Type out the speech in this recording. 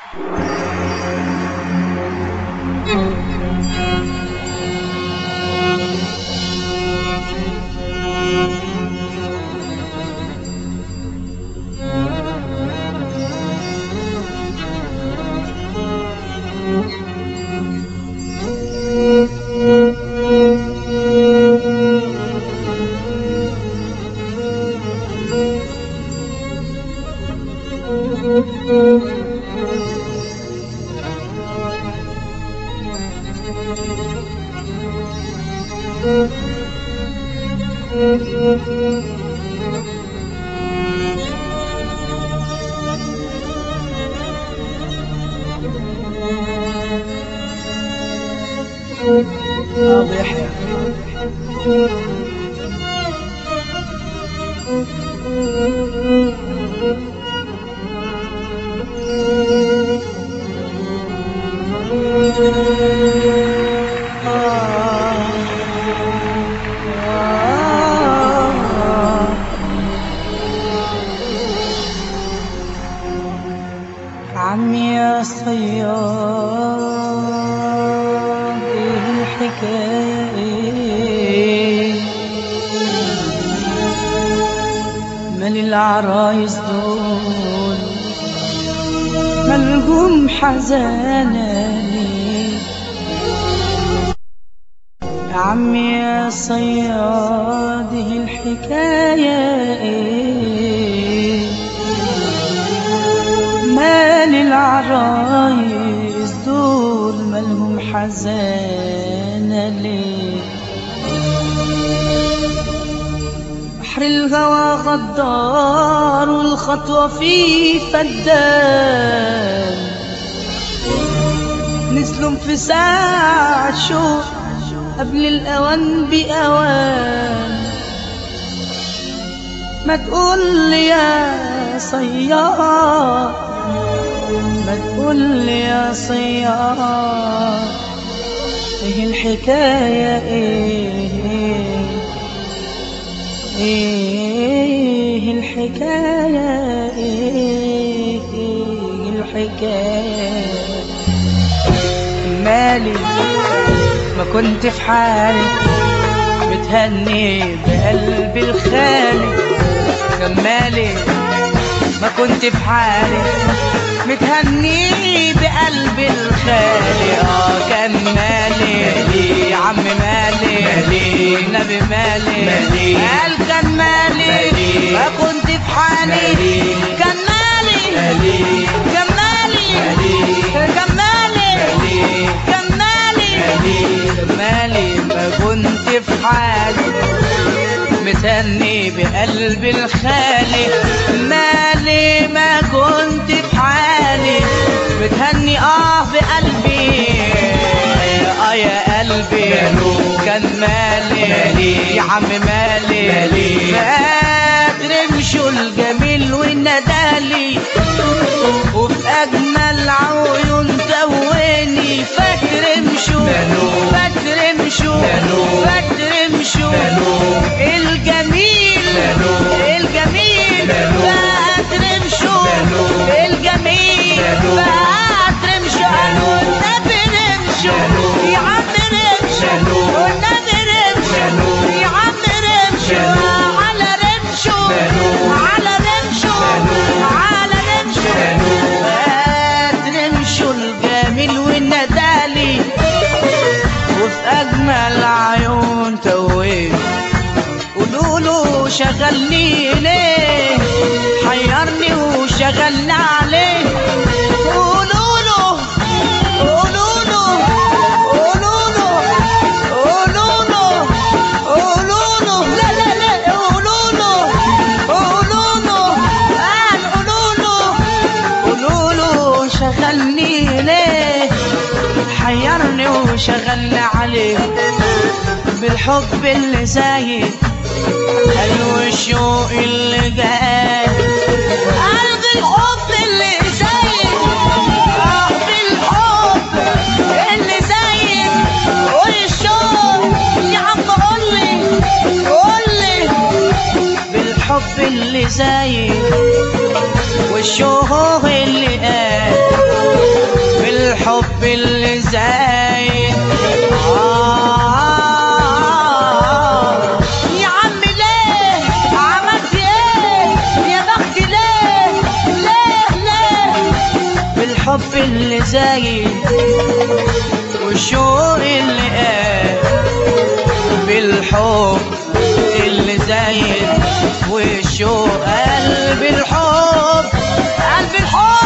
واضح عمي يا صياد ايه الحكاية مال العرايس دول ملهم حزانة ليه يا عمي يا صياد ايه الحكاية ايه مال العرايس دول مالهم حزانة ليه بحر الهوى غدار والخطوة فيه فدان نسلم في ساعة شوق قبل الأوان بأوان ما تقول لي يا صياد ما تقول لي يا صياد ايه الحكاية ايه ايه الحكاية ايه ايه الحكاية مالي ما كنت في حالي متهني بقلبي الخالي كان مالي ما كنت في حالي متهني بقلبي الخالي اه كان مالي يا عم مالي والنبي مالي قال كان مالي ما كنت في حالي كان مالي كان مالي كان مالي كان مالي كان مالي ما كنت في حالي متهني بقلبي الخالي مالي ما كنت في حالي متهني اه بقلبي اه يا قلبي كان مالي يا عم مالي فاكر مشوا الجميل والندالي وفي اجمل عيون تواني فاكر مشوا فاكر مشوا فاكر مشوا الجميل الجميل فاكر مشوا الجميل فاكر مشوا والنبي نمشوا يا عم نمشوا والنبي نمشوا يا عم نمشوا على رمشوا على رمشوا على رمشوا فاكر مشوا الجميل والندالي وفي اجمل عيون توين قولوا له شغلني ليه حيرني وشغلنا عليه قولوا له قولوا له قولوا له قولوا له قولوا له لا لا لا قولوا له قولوا له قال قولوا له قولوا له شغلني ليه حيرني وشغلنا عليه بالحب اللي زايد حلو الشوق اللي جاي قلب الحب اللي زايد اه بالحب اللي زايد قول الشوق يا عم قول لي قول لي بالحب اللي زايد والشوق اللي قال بالحب اللي زايد آه يا عم ليه عملت ايه يا بخت ليه ليه ليه بالحب اللي زايد والشوق اللي قال بالحب اللي زايد والشوق قلب الحب قلب الحب